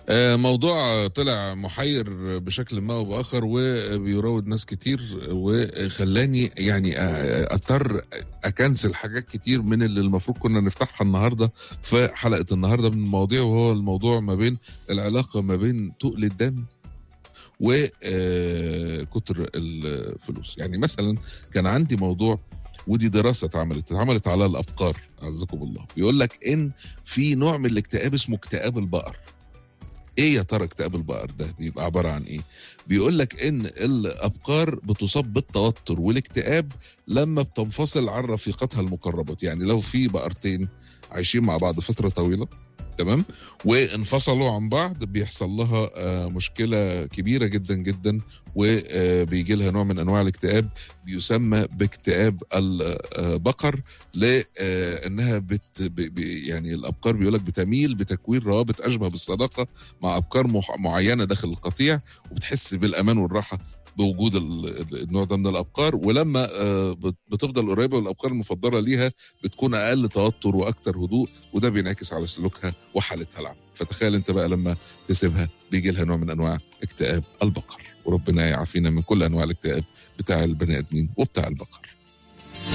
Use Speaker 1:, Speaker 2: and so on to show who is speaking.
Speaker 1: آه، موضوع طلع محير بشكل ما او باخر وبيراود ناس كتير وخلاني يعني آه، اضطر اكنسل حاجات كتير من اللي المفروض كنا نفتحها النهارده في حلقه النهارده من المواضيع وهو الموضوع ما بين العلاقه ما بين تقل الدم وكتر الفلوس يعني مثلا كان عندي موضوع ودي دراسه اتعملت اتعملت على الابقار عزكم الله بيقول لك ان في نوع من الاكتئاب اسمه اكتئاب البقر ايه يا ترى اكتئاب البقر ده بيبقى عباره عن ايه بيقول لك ان الابقار بتصاب بالتوتر والاكتئاب لما بتنفصل عن رفيقتها المقربات يعني لو في بقرتين عايشين مع بعض فتره طويله تمام وانفصلوا عن بعض بيحصل لها آه، مشكله كبيره جدا جدا وبيجي لها نوع من انواع الاكتئاب بيسمى باكتئاب البقر لانها بت ب- ب- يعني الابقار بيقول لك بتميل بتكوين روابط اشبه بالصداقه مع ابقار مح- معينه داخل القطيع وبتحس بالامان والراحه بوجود ال- ال- النوع ده من الابقار ولما آه، بت- بتفضل قريبه من الابقار المفضله ليها بتكون اقل توتر واكثر هدوء وده بينعكس على سلوكها وحالتها العامه فتخيل انت بقى لما تسيبها بيجي لها نوع من انواع اكتئاب البقر وربنا يعافينا من كل انواع الاكتئاب بتاع البني ادمين وبتاع البقر